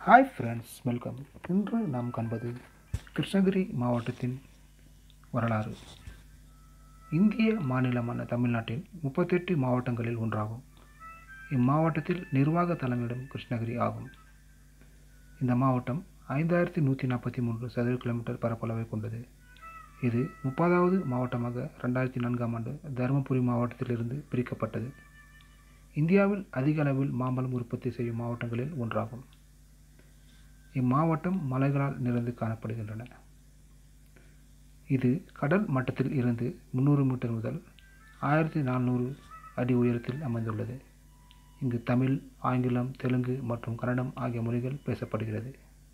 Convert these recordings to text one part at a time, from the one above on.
hi friends welcome இன்று நாம் காண்பது கிருஷ்ணகிரி மாவட்டத்தின் வரலாறு இந்திய மாநிலமான தமிழ்நாட்டின் முப்பத்தெட்டு மாவட்டங்களில் ஒன்றாகும் இம்மாவட்டத்தில் நிர்வாக தலைமையிடம் கிருஷ்ணகிரி ஆகும் இந்த மாவட்டம் ஐந்தாயிரத்தி நூற்றி நாற்பத்தி மூன்று சதுர கிலோமீட்டர் பரப்பளவை கொண்டது இது முப்பதாவது மாவட்டமாக ரெண்டாயிரத்தி நான்காம் ஆண்டு தருமபுரி மாவட்டத்திலிருந்து பிரிக்கப்பட்டது இந்தியாவில் அதிக அளவில் மாம்பழம் உற்பத்தி செய்யும் மாவட்டங்களில் ஒன்றாகும் இம்மாவட்டம் மலைகளால் நிறைந்து காணப்படுகின்றன இது கடல் மட்டத்தில் இருந்து முந்நூறு மீட்டர் முதல் ஆயிரத்தி நானூறு அடி உயரத்தில் அமைந்துள்ளது இங்கு தமிழ் ஆங்கிலம் தெலுங்கு மற்றும் கன்னடம் ஆகிய மொழிகள் பேசப்படுகிறது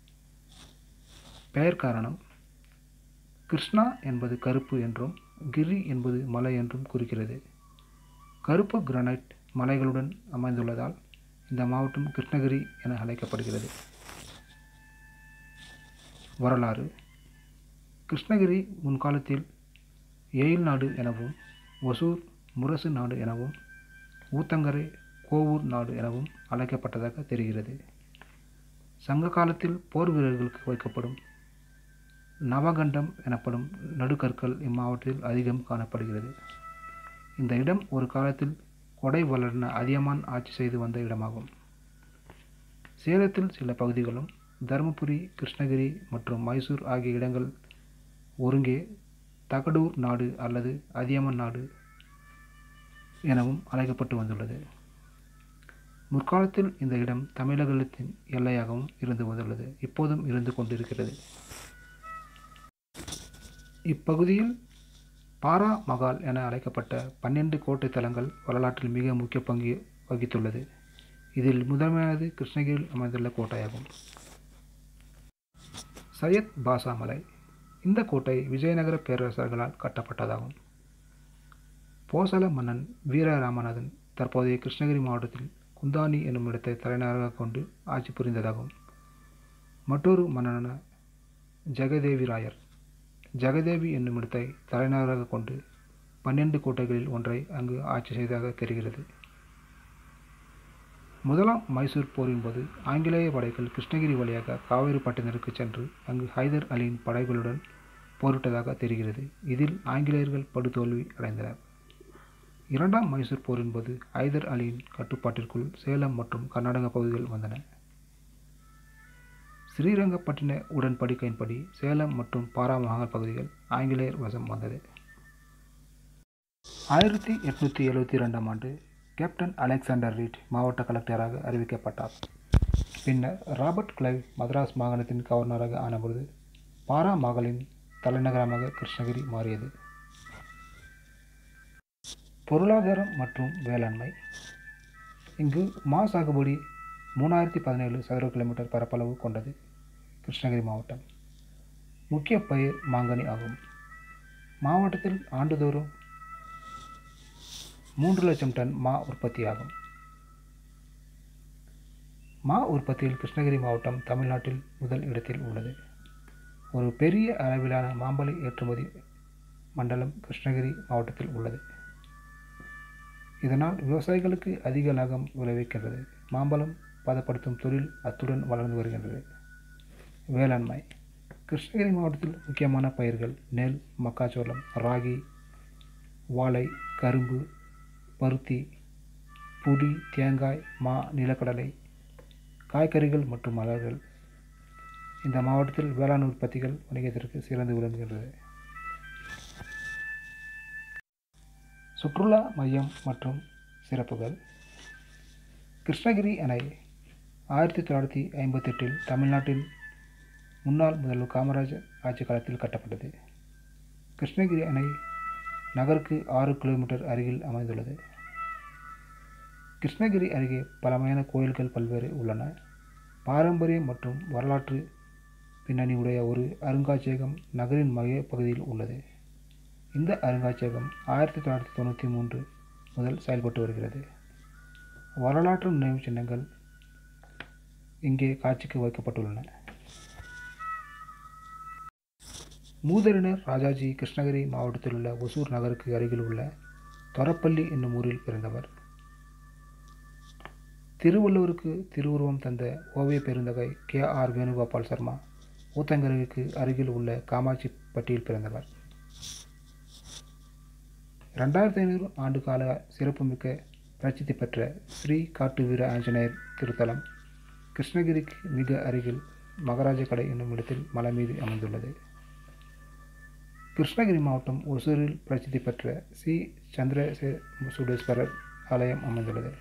பெயர் காரணம் கிருஷ்ணா என்பது கருப்பு என்றும் கிரி என்பது மலை என்றும் குறிக்கிறது கருப்பு கிரானைட் மலைகளுடன் அமைந்துள்ளதால் இந்த மாவட்டம் கிருஷ்ணகிரி என அழைக்கப்படுகிறது வரலாறு கிருஷ்ணகிரி முன்காலத்தில் எயில் நாடு எனவும் ஒசூர் முரசு நாடு எனவும் ஊத்தங்கரை கோவூர் நாடு எனவும் அழைக்கப்பட்டதாக தெரிகிறது சங்க காலத்தில் போர் வீரர்களுக்கு வைக்கப்படும் நவகண்டம் எனப்படும் நடுக்கற்கள் இம்மாவட்டத்தில் அதிகம் காணப்படுகிறது இந்த இடம் ஒரு காலத்தில் கொடை வளர்ன அதியமான் ஆட்சி செய்து வந்த இடமாகும் சேலத்தில் சில பகுதிகளும் தருமபுரி கிருஷ்ணகிரி மற்றும் மைசூர் ஆகிய இடங்கள் ஒருங்கே தகடூர் நாடு அல்லது அதியமன் நாடு எனவும் அழைக்கப்பட்டு வந்துள்ளது முற்காலத்தில் இந்த இடம் தமிழகத்தின் எல்லையாகவும் இருந்து வந்துள்ளது இப்போதும் இருந்து கொண்டிருக்கிறது இப்பகுதியில் பாரா மகால் என அழைக்கப்பட்ட பன்னெண்டு கோட்டை தலங்கள் வரலாற்றில் மிக முக்கிய பங்கு வகித்துள்ளது இதில் முதன்மையானது கிருஷ்ணகிரியில் அமைந்துள்ள கோட்டையாகும் சையத் பாஷா மலை இந்த கோட்டை விஜயநகர பேரரசர்களால் கட்டப்பட்டதாகும் போசல மன்னன் வீரராமநாதன் தற்போதைய கிருஷ்ணகிரி மாவட்டத்தில் குந்தானி என்னும் இடத்தை தலைநகராக கொண்டு ஆட்சி புரிந்ததாகும் மற்றொரு மன்னனான ஜெகதேவி ராயர் ஜெகதேவி என்னும் இடத்தை தலைநகராக கொண்டு பன்னெண்டு கோட்டைகளில் ஒன்றை அங்கு ஆட்சி செய்ததாக தெரிகிறது முதலாம் மைசூர் போரின் போது ஆங்கிலேய படைகள் கிருஷ்ணகிரி வழியாக காவேரிப்பட்டினருக்கு சென்று அங்கு ஹைதர் அலியின் படைகளுடன் போரிட்டதாக தெரிகிறது இதில் ஆங்கிலேயர்கள் படுதோல்வி அடைந்தனர் இரண்டாம் மைசூர் போரின் போது ஹைதர் அலியின் கட்டுப்பாட்டிற்குள் சேலம் மற்றும் கர்நாடக பகுதிகள் வந்தன ஸ்ரீரங்கப்பட்டின உடன்படிக்கையின்படி சேலம் மற்றும் பாராமகால் பகுதிகள் ஆங்கிலேயர் வசம் வந்தது ஆயிரத்தி எட்நூற்றி எழுபத்தி ரெண்டாம் ஆண்டு கேப்டன் அலெக்சாண்டர் ரீட் மாவட்ட கலெக்டராக அறிவிக்கப்பட்டார் பின்னர் ராபர்ட் கிளைவ் மദ്രാஸ் மாகாணத்தின் கவர்னராக ஆனபொழுது பாராமகலின் தலைநகரமாக கிருஷ்ணகிரி மாறியது பொருளாதாரம் மற்றும் வேளாண்மை இங்கு மா சாகுபடி மூணாயிரத்தி பதினேழு சதுர கிலோமீட்டர் பரப்பளவு கொண்டது கிருஷ்ணகிரி மாவட்டம் முக்கிய பயிர் மாங்கனி ஆகும் மாவட்டத்தில் ஆண்டுதோறும் மூன்று லட்சம் டன் மா உற்பத்தியாகும் மா உற்பத்தியில் கிருஷ்ணகிரி மாவட்டம் தமிழ்நாட்டில் முதல் இடத்தில் உள்ளது ஒரு பெரிய அளவிலான மாம்பழ ஏற்றுமதி மண்டலம் கிருஷ்ணகிரி மாவட்டத்தில் உள்ளது இதனால் விவசாயிகளுக்கு அதிக லாபம் விளைவிக்கின்றது மாம்பழம் பதப்படுத்தும் தொழில் அத்துடன் வளர்ந்து வருகின்றது வேளாண்மை கிருஷ்ணகிரி மாவட்டத்தில் முக்கியமான பயிர்கள் நெல் மக்காச்சோளம் ராகி வாழை கரும்பு பருத்தி புடி தேங்காய் மா நிலக்கடலை காய்கறிகள் மற்றும் மலர்கள் இந்த மாவட்டத்தில் வேளாண் உற்பத்திகள் வணிகத்திற்கு சிறந்து விளங்குகின்றது சுற்றுலா மையம் மற்றும் சிறப்புகள் கிருஷ்ணகிரி அணை ஆயிரத்தி தொள்ளாயிரத்தி ஐம்பத்தெட்டில் தமிழ்நாட்டின் முன்னாள் முதல்வர் காமராஜர் ஆட்சி காலத்தில் கட்டப்பட்டது கிருஷ்ணகிரி அணை நகருக்கு ஆறு கிலோமீட்டர் அருகில் அமைந்துள்ளது கிருஷ்ணகிரி அருகே பழமையான கோயில்கள் பல்வேறு உள்ளன பாரம்பரியம் மற்றும் வரலாற்று பின்னணி உடைய ஒரு அருங்காட்சியகம் நகரின் மைய பகுதியில் உள்ளது இந்த அருங்காட்சியகம் ஆயிரத்தி தொள்ளாயிரத்தி தொண்ணூற்றி மூன்று முதல் செயல்பட்டு வருகிறது வரலாற்று நினைவு சின்னங்கள் இங்கே காட்சிக்கு வைக்கப்பட்டுள்ளன மூதறிஞர் ராஜாஜி கிருஷ்ணகிரி மாவட்டத்தில் உள்ள ஒசூர் நகருக்கு அருகில் உள்ள தொரப்பள்ளி என்னும் ஊரில் பிறந்தவர் திருவள்ளுவருக்கு திருவுருவம் தந்த ஓவிய பெருந்தகை கே ஆர் வேணுகோபால் சர்மா ஊத்தங்கரைக்கு அருகில் உள்ள காமாட்சிப்பட்டியில் பிறந்தவர் ரெண்டாயிரத்தி ஐநூறு ஆண்டு கால சிறப்புமிக்க பிரசித்தி பெற்ற ஸ்ரீ காட்டு வீர ஆஞ்சநேயர் திருத்தலம் கிருஷ்ணகிரிக்கு மிக அருகில் மகாராஜ கடை என்னும் இடத்தில் மலை மீது அமைந்துள்ளது கிருஷ்ணகிரி மாவட்டம் ஒசூரில் பிரசித்தி பெற்ற ஸ்ரீ சந்திரசூடேஸ்வரர் ஆலயம் அமைந்துள்ளது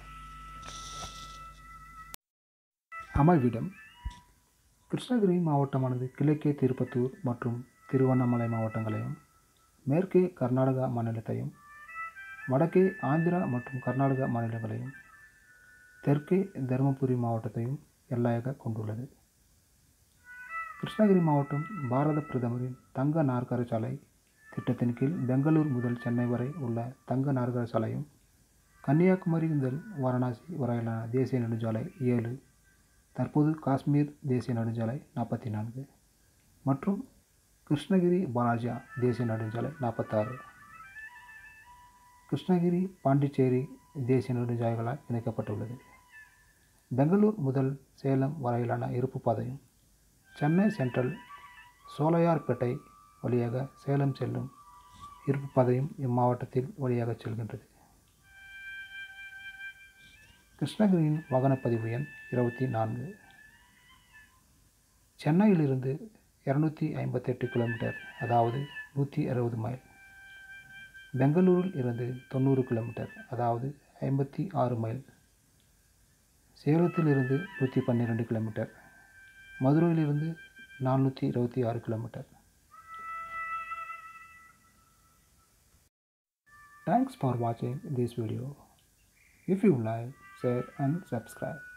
அமைவிடம் கிருஷ்ணகிரி மாவட்டமானது கிழக்கே திருப்பத்தூர் மற்றும் திருவண்ணாமலை மாவட்டங்களையும் மேற்கே கர்நாடகா மாநிலத்தையும் வடக்கே ஆந்திரா மற்றும் கர்நாடகா மாநிலங்களையும் தெற்கே தருமபுரி மாவட்டத்தையும் எல்லையாக கொண்டுள்ளது கிருஷ்ணகிரி மாவட்டம் பாரத பிரதமரின் தங்க நாற்கர சாலை திட்டத்தின் கீழ் பெங்களூர் முதல் சென்னை வரை உள்ள தங்க நாற்கர சாலையும் கன்னியாகுமரி முதல் வாரணாசி வரையிலான தேசிய நெடுஞ்சாலை ஏழு தற்போது காஷ்மீர் தேசிய நெடுஞ்சாலை நாற்பத்தி நான்கு மற்றும் கிருஷ்ணகிரி பாலாஜியா தேசிய நெடுஞ்சாலை நாற்பத்தாறு கிருஷ்ணகிரி பாண்டிச்சேரி தேசிய நெடுஞ்சாலைகளால் இணைக்கப்பட்டுள்ளது பெங்களூர் முதல் சேலம் வரையிலான இருப்பு பாதையும் சென்னை சென்ட்ரல் சோலையார்பேட்டை வழியாக சேலம் செல்லும் இருப்பு பாதையும் இம்மாவட்டத்தில் வழியாக செல்கின்றது கிருஷ்ணகிரியின் வாகனப்பதிவு எண் இருபத்தி நான்கு சென்னையிலிருந்து இரநூத்தி ஐம்பத்தெட்டு கிலோமீட்டர் அதாவது நூற்றி அறுபது மைல் பெங்களூரில் இருந்து தொண்ணூறு கிலோமீட்டர் அதாவது ஐம்பத்தி ஆறு மைல் சேலத்திலிருந்து நூற்றி பன்னிரெண்டு கிலோமீட்டர் மதுரையிலிருந்து நானூற்றி இருபத்தி ஆறு கிலோமீட்டர் தேங்க்ஸ் ஃபார் வாட்சிங் this video if you like share and subscribe